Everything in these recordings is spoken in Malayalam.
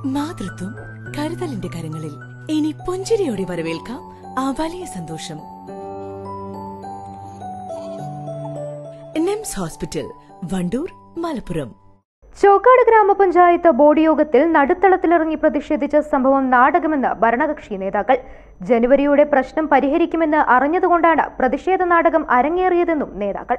മാതൃത്വം കരുതലിന്റെ കരങ്ങളിൽ ഇനി പുഞ്ചിരിയോടെ വരവേൽക്കാം ആ വലിയ സന്തോഷം നെംസ് ഹോസ്പിറ്റൽ വണ്ടൂർ മലപ്പുറം ചോക്കാട് ഗ്രാമപഞ്ചായത്ത് ബോർഡ് യോഗത്തിൽ നടുത്തളത്തിലിറങ്ങി പ്രതിഷേധിച്ച സംഭവം നാടകമെന്ന് ഭരണകക്ഷി നേതാക്കൾ ജനുവരിയോടെ പ്രശ്നം പരിഹരിക്കുമെന്ന് അറിഞ്ഞതുകൊണ്ടാണ് പ്രതിഷേധ നാടകം അരങ്ങേറിയതെന്നും നേതാക്കൾ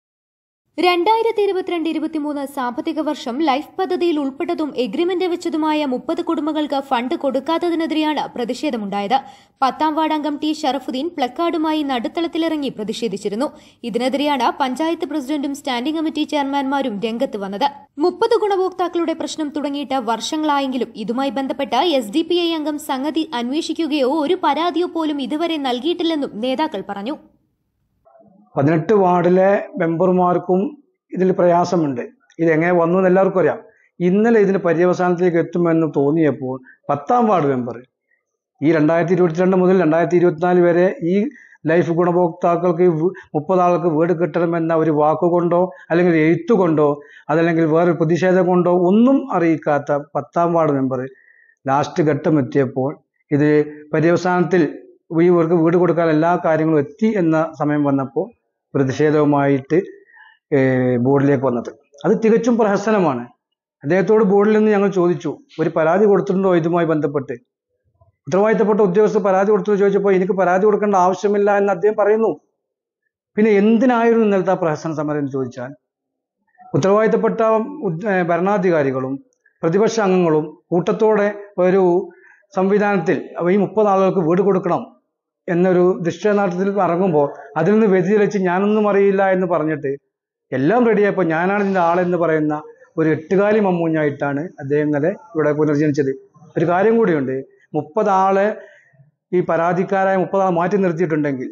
രണ്ടായിരത്തി ഇരുപത്തിരണ്ട് ഇരുപത്തിമൂന്ന് സാമ്പത്തിക വർഷം ലൈഫ് പദ്ധതിയിൽ ഉൾപ്പെട്ടതും എഗ്രിമെന്റ് വെച്ചതുമായ മുപ്പത് കുടുംബങ്ങൾക്ക് ഫണ്ട് കൊടുക്കാത്തതിനെതിരെയാണ് പ്രതിഷേധമുണ്ടായത് പത്താം വാർഡ് അംഗം ടി ഷറഫുദ്ദീൻ പ്ലക്കാർഡുമായി നടുത്തളത്തിലിറങ്ങി പ്രതിഷേധിച്ചിരുന്നു ഇതിനെതിരെയാണ് പഞ്ചായത്ത് പ്രസിഡന്റും സ്റ്റാൻഡിംഗ് കമ്മിറ്റി ചെയർമാൻമാരും രംഗത്ത് വന്നത് മുപ്പത് ഗുണഭോക്താക്കളുടെ പ്രശ്നം തുടങ്ങിയിട്ട് വർഷങ്ങളായെങ്കിലും ഇതുമായി ബന്ധപ്പെട്ട് എസ് ഡി പി ഐ അംഗം സംഗതി അന്വേഷിക്കുകയോ ഒരു പരാതിയോ പോലും ഇതുവരെ നൽകിയിട്ടില്ലെന്നും നേതാക്കൾ പറഞ്ഞു പതിനെട്ട് വാർഡിലെ മെമ്പർമാർക്കും ഇതിൽ പ്രയാസമുണ്ട് ഇത് എങ്ങനെ വന്നു എന്ന് എല്ലാവർക്കും അറിയാം ഇന്നലെ ഇതിന് പര്യവസാനത്തിലേക്ക് എത്തുമെന്ന് തോന്നിയപ്പോൾ പത്താം വാർഡ് മെമ്പർ ഈ രണ്ടായിരത്തി ഇരുപത്തിരണ്ട് മുതൽ രണ്ടായിരത്തി ഇരുപത്തിനാല് വരെ ഈ ലൈഫ് ഗുണഭോക്താക്കൾക്ക് വ് മുപ്പത് ആൾക്ക് വീട് കിട്ടണമെന്ന ഒരു വാക്കുകൊണ്ടോ അല്ലെങ്കിൽ എഴുത്തുകൊണ്ടോ അതല്ലെങ്കിൽ വേറൊരു പ്രതിഷേധം കൊണ്ടോ ഒന്നും അറിയിക്കാത്ത പത്താം വാർഡ് മെമ്പർ ലാസ്റ്റ് ഘട്ടം എത്തിയപ്പോൾ ഇത് പര്യവസാനത്തിൽ ഈ ഇവർക്ക് വീട് കൊടുക്കാൻ എല്ലാ കാര്യങ്ങളും എത്തി എന്ന സമയം വന്നപ്പോൾ പ്രതിഷേധവുമായിട്ട് ഏഹ് ബോർഡിലേക്ക് വന്നത് അത് തികച്ചും പ്രഹസനമാണ് അദ്ദേഹത്തോട് ബോർഡിൽ നിന്ന് ഞങ്ങൾ ചോദിച്ചു ഒരു പരാതി കൊടുത്തിട്ടുണ്ടോ ഇതുമായി ബന്ധപ്പെട്ട് ഉത്തരവാദിത്തപ്പെട്ട ഉദ്യോഗസ്ഥർ പരാതി കൊടുത്തു ചോദിച്ചപ്പോൾ എനിക്ക് പരാതി കൊടുക്കേണ്ട ആവശ്യമില്ല എന്ന് അദ്ദേഹം പറയുന്നു പിന്നെ എന്തിനായിരുന്നു ഇന്നലത്തെ ആ പ്രഹസന സമരം എന്ന് ചോദിച്ചാൽ ഉത്തരവാദിത്തപ്പെട്ട ഉദ്- ഏഹ് ഭരണാധികാരികളും പ്രതിപക്ഷ അംഗങ്ങളും കൂട്ടത്തോടെ ഒരു സംവിധാനത്തിൽ അപ്പൊ ഈ മുപ്പത് ആളുകൾക്ക് വീട് കൊടുക്കണം എന്നൊരു നിശ്ചയനാട്ടത്തിൽ ഇറങ്ങുമ്പോൾ അതിൽ നിന്ന് വ്യതിചലിച്ച് ഞാനൊന്നും അറിയില്ല എന്ന് പറഞ്ഞിട്ട് എല്ലാം റെഡിയായപ്പോൾ ഞാനാണ് ഇതിൻ്റെ ആളെന്ന് പറയുന്ന ഒരു എട്ടുകാലി മമ്മൂഞ്ഞായിട്ടാണ് അദ്ദേഹം ഇന്നലെ ഇവിടെ പുനർജനിച്ചത് ഒരു കാര്യം കൂടിയുണ്ട് മുപ്പത് ആളെ ഈ പരാതിക്കാരായ മുപ്പത് ആളെ മാറ്റി നിർത്തിയിട്ടുണ്ടെങ്കിൽ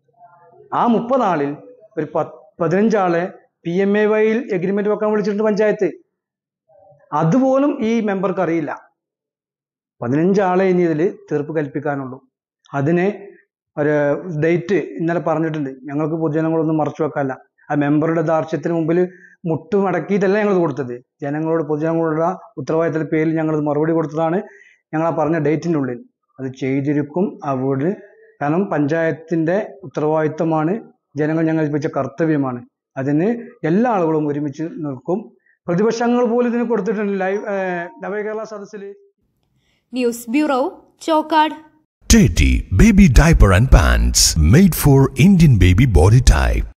ആ മുപ്പത് ആളിൽ ഒരു പത്ത് പതിനഞ്ചാളെ പി എം എ വൈയിൽ എഗ്രിമെന്റ് വെക്കാൻ വിളിച്ചിട്ടുണ്ട് പഞ്ചായത്ത് അതുപോലും ഈ മെമ്പർക്ക് അറിയില്ല പതിനഞ്ചാളെ ഇനി ഇതിൽ തീർപ്പ് കൽപ്പിക്കാനുള്ളൂ അതിന് ഒരു ഡേറ്റ് ഇന്നലെ പറഞ്ഞിട്ടുണ്ട് ഞങ്ങൾക്ക് പൊതുജനങ്ങളൊന്നും മറച്ചു വെക്കാനല്ല ആ മെമ്പറുടെ ദാർഷ്ട്യത്തിന് മുമ്പിൽ മുട്ടുമടക്കിയിട്ടല്ല ഞങ്ങൾ കൊടുത്തത് ജനങ്ങളോട് പൊതുജനങ്ങളോടുള്ള ഉത്തരവാദിത്തത്തിന്റെ പേരിൽ ഞങ്ങൾ മറുപടി കൊടുത്തതാണ് ഞങ്ങൾ ആ പറഞ്ഞ ഡേറ്റിൻ്റെ ഉള്ളിൽ അത് ചെയ്തിരിക്കും ആ വീട് കാരണം പഞ്ചായത്തിന്റെ ഉത്തരവാദിത്തമാണ് ജനങ്ങൾ ഞങ്ങൾ ഏൽപ്പിച്ച കർത്തവ്യമാണ് അതിന് എല്ലാ ആളുകളും ഒരുമിച്ച് നിൽക്കും പ്രതിപക്ഷങ്ങൾ പോലും ഇതിന് കൊടുത്തിട്ടുണ്ട് ലൈവ് ഏഹ്, നവകേരള സദസ്സിൽ news bureau Chokkad Teddy Baby Diaper and Pants made for Indian baby body type.